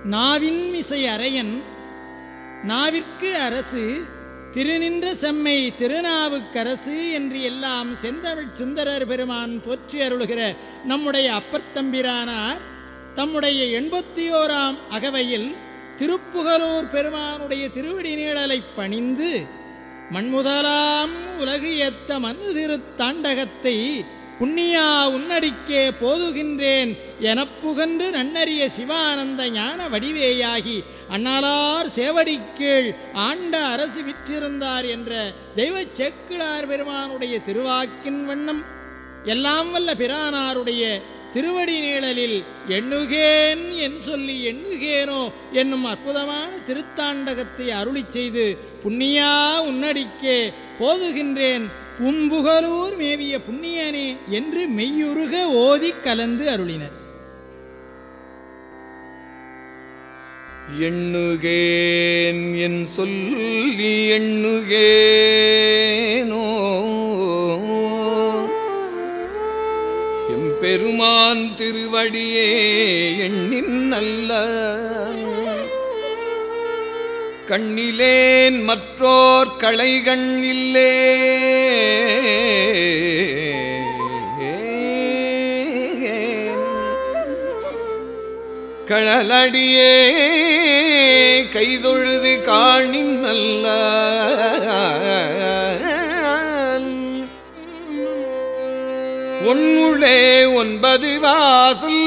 நாவின் மிசை அரையன் நாவிற்கு அரசு திருநின்ற செம்மை திருநாவுக்கரசு என்று எல்லாம் செந்தமிழ் சுந்தரர் பெருமான் போற்றி அருளுகிற நம்முடைய அப்பர்த்தம்பிரானார் தம்முடைய எண்பத்தி ஓராம் அகவையில் திருப்புகலூர் பெருமானுடைய திருவடி நீழலை பணிந்து மண்முதலாம் உலகு ஏத்த மண்ணு திருத்தாண்டகத்தை புண்ணியா உன்னடிக்கே போதுகின்றேன் எனப்புகன்று நன்னறிய சிவானந்த ஞான வடிவேயாகி அண்ணலார் சேவடிக்கீழ் ஆண்ட அரசு விற்றிருந்தார் என்ற தெய்வச் சேக்கிழார் பெருமானுடைய திருவாக்கின் வண்ணம் எல்லாம் வல்ல பிரானாருடைய திருவடி நீழலில் எண்ணுகேன் என் சொல்லி எண்ணுகேனோ என்னும் அற்புதமான திருத்தாண்டகத்தை அருளிச் செய்து புண்ணியா உன்னடிக்கே போதுகின்றேன் பும்புகலூர் மேவிய புண்ணியனே என்று மெய்யுருக ஓதி கலந்து அருளினர் எண்ணுகேன் என் சொல்லி எண்ணுகேனோ எம்பெருமான் திருவடியே எண்ணின் நல்ல கண்ணிலேன் மற்றோர் களைகண் இல்லே கழலடியே கைதொழுது காணின் நல்ல ஒன்னுளே ஒன்பது வாசல்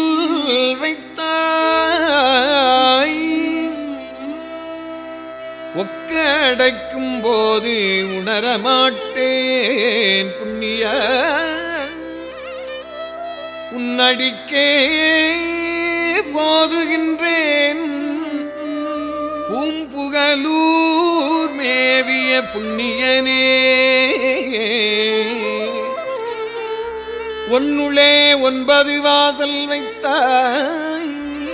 வைத்தாய் ஒக்க அடைக்கும் போது உணரமாட்டேன் புண்ணிய உன்னடிக்கே போதுகின்றேன் பூம்புகலூர் மேவிய புண்ணியனே ஒன்னுளே ஒன்பது வாசல் வைத்தாய்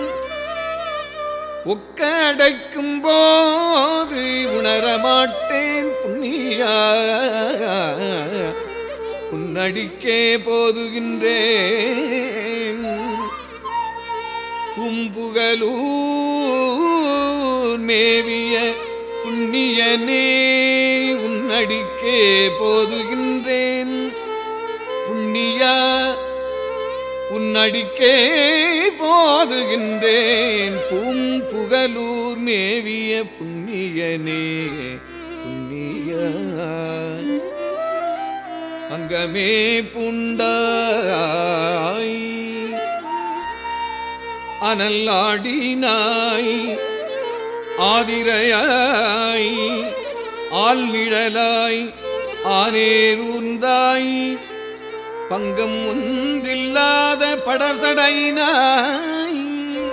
ஒக்க அடைக்கும் போது உணரமாட்டேன் புண்ணியா உன்னடிக்கே போதுகின்றேன் கும்புகலூர் மேவிய புண்ணியனே உன்னடிக்கே போதுகின்றேன் புண்ணியா உன்னடிக்கே போதுகின்றேன் பூம்புகலூர் மேவிய புண்ணியனே புண்ணியா அங்கமே புண்டாய் அனல்லாடினாய் ஆதிரையாய் ஆழ்நிழலாய் ஆனேரூர்ந்தாய் பங்கம் ஒன்றில்லாத படசடைனாய்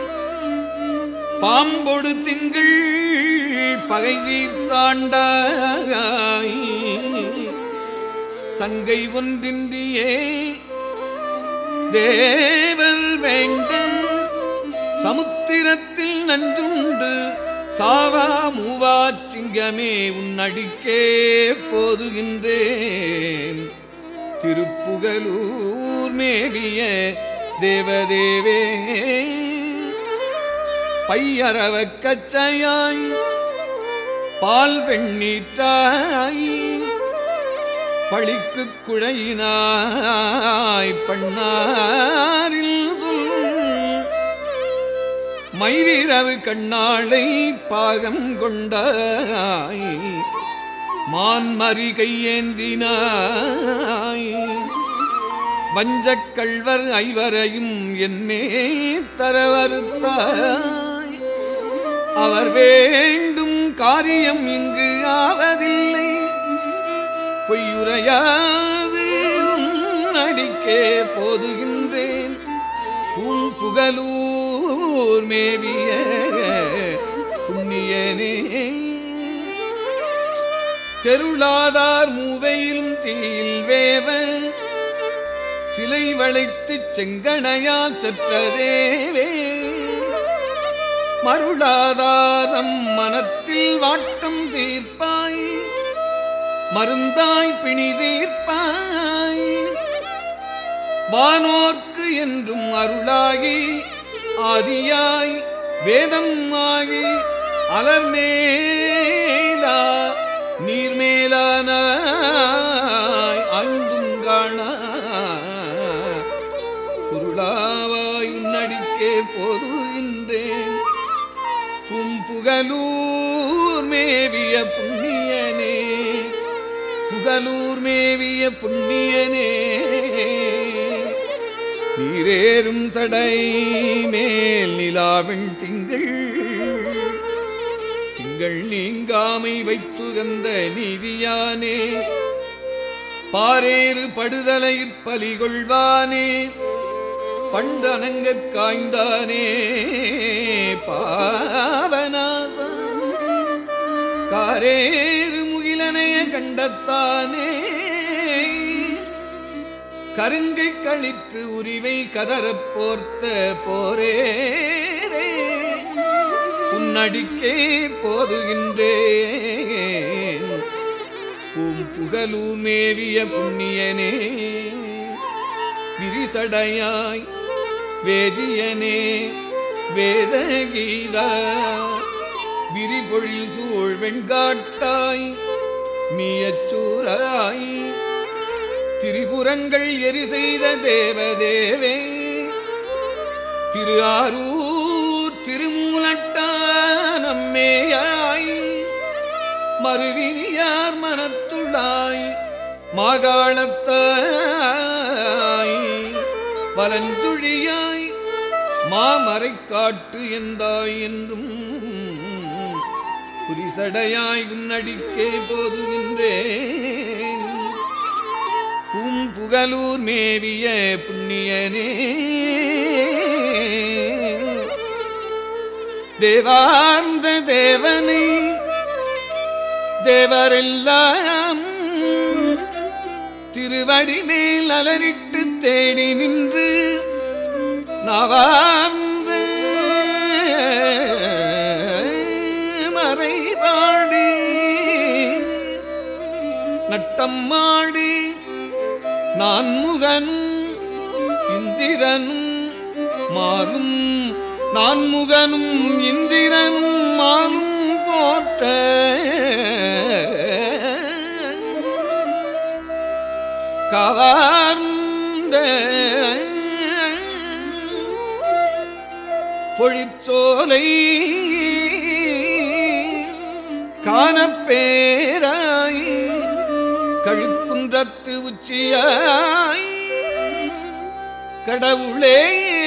பாம்பொடு திங்கள் பகை தீர்த்தாண்டாய் சங்கை ஒன்றின்றியே தேவர் வேண்ட சமுத்திரத்தில் நன்றுண்டு சாவா மூவா சிங்கமே உன்னடிக்கே போதுகின்றேன் திருப்புகலூர் மேவிய தேவதேவே பையரவ கச்சையாய் பால் வெண்ணீற்றாய் பழிக்கு குழையினாய் பண்ணாரில் சொல் மயிரிரவு கண்ணாளை பாகம் கொண்டாய் மான்மறி கையேந்தினாய் வஞ்சக் கள்வர் ஐவரையும் என்னே தரவறுத்தாய் அவர் வேண்டும் காரியம் இங்கு ஆவதில்லை பொய்யுரையாது அடிக்கே போதுகின்றேன் பூம்புகலூர் மேவிய புண்ணியனே தெருளாதார் மூவையிலும் தீயில் வேவ சிலை வளைத்துச் செங்கணையால் செற்றதேவே மருளாதாரம் மனத்தில் வாட்டம் தீர்ப்பாய் மருந்தாய் பிணி தீர்ப்பாய் வானோர்க்கு என்றும் அருளாகி ஆதியாய் வேதம் ஆகி அலர்மேலா நீர்மேலான ஆய்ந்தும் காணா பொருளாவாய் நடிக்கே போதுகின்றேன் புகலூர் மேவிய புண்ணியனே புகலூர் மேவிய புண்ணியனே நீரேறும் சடை மேல் நிலாவின் திங்கள் திங்கள் நீங்காமை வைத்துகந்த நீதியானே பாரேறு படுதலையிற் பலிகொள்வானே பண்டனங்கற் காய்ந்தானே பாவநாசம் காரேறு முகிலனைய கண்டத்தானே கருங்கை களிற்று உரிவை கதறப் போர்த்த போரேரே உன்னடிக்கே போதுகின்றேன் பூம் புகழூர் மேவிய புண்ணியனே விரிசடையாய் வேதியனே வேதகீதா விரிபொழில் சூழ் வெண்காட்டாய் மீயச்சூராய் திரிபுரங்கள் எரி செய்த தேவதேவே திரு ஆரூர் திருமூலட்டானம்மேயாய் மறுவினியார் மனத்துள்ளாய் மாகாளத்தாய் வலஞ்சுழியாய் மாமரை காட்டு எந்தாய் என்றும் புரிசடையாய் உன்னடிக்கே போதுகின்றேன் பூம்புகலூர் மேவிய புண்ணியனே தேவார்ந்த தேவனை தேவரெல்லாம் திருவடி மேல் அலரிட்டு தேடி நின்று நவார்ந்த மறைபாடி நட்டம்மாடி நான்முகனும் இந்திரனும் மாலும் நான்முகனும் இந்திரனும் மாலும் போட்ட கவார்ந்த பொழிச்சோலை காணப்பேராய் கழுக்குன்றத்து உச்சியாய் கடவுளே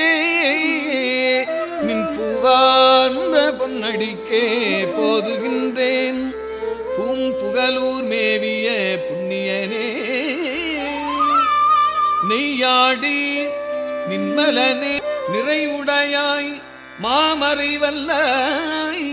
நின் புவார்ந்த பொன்னடிக்கே போதுகின்றேன் பூம்புகலூர் மேவிய புண்ணியனே நெய்யாடி நின்மலனே நிறைவுடையாய் மாமறைவல்லாய்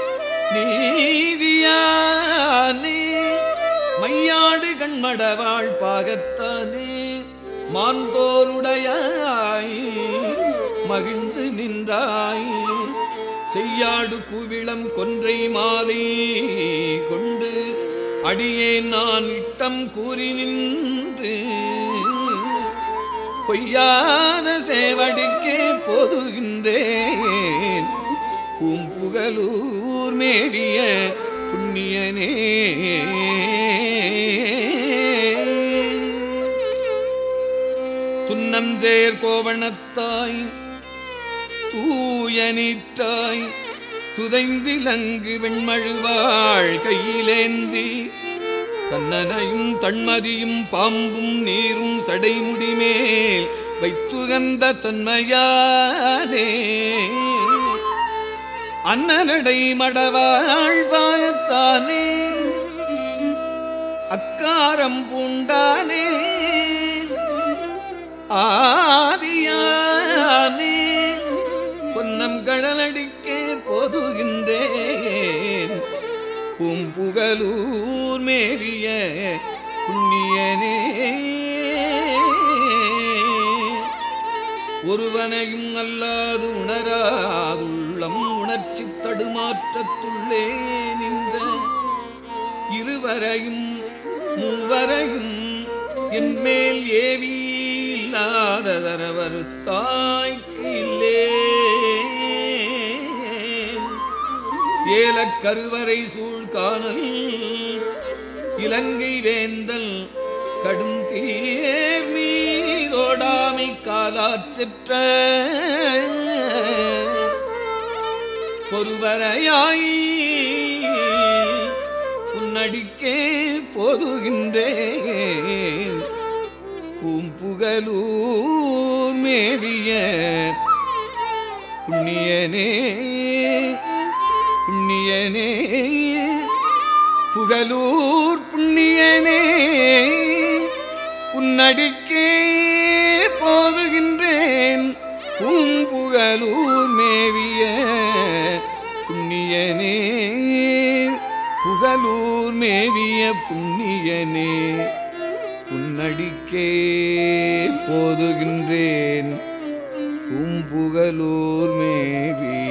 நீதியானே மையாடு கண்மடவாள் பாகத்தானே மாந்தோருடையாய் மகிழ்ந்து நின்றாய் செய்யாடு குவிளம் கொன்றை மாலை கொண்டு அடியேன் நான் இட்டம் கூறி நின்று பொய்யாத சேவடிக்கே போதுகின்றேன் பூம்புகலூர் மேவிய புண்ணியனே துன்னஞ்சேர் கோவணத்தாய் தூயனிட்டாய் துதைந்திலங்கு வெண்மழுவாள் கையிலேந்தி கண்ணனையும் தன்மதியும் பாம்பும் நீரும் சடைமுடி மேல் வைத்துகந்த தன்மையானே அன்னநடை மடவாழ்வாயத்தானே அக்காரம் பூண்டானே ஆதியானே பொன்னம் கடலடிக்கே போதுகின்றேன் பூம்புகலூர் மேவிய புண்ணியனே ஒருவனையும் அல்லாது உணராதுள்ளம் உணர்ச்சி தடுமாற்றத்துள்ளே நின்ற இருவரையும் மூவரையும் என்மேல் ஏவி இல்லாததரவர் தாய்க்கு இல்லே ஏலக் கருவறை சூழ்கானல் இலங்கை வேந்தல் கடும் தேர் மீதோடாமை காலாற்றற்ற பொறுவரையாய் உன்னடிக்கே போதுகின்றேன் பூம்புகலூர் மேவிய புண்ணியனே புண்ணியனே புகலூர் புண்ணியனே உன்னடிக்கே போதுகின்றேன் பூம்புகலூர் மேவிய புண்ணியனே புகலூர் மேவிய புண்ணியனே உன்னடிக்கே போதுகின்றேன் பூம்புகலூர் மேவிய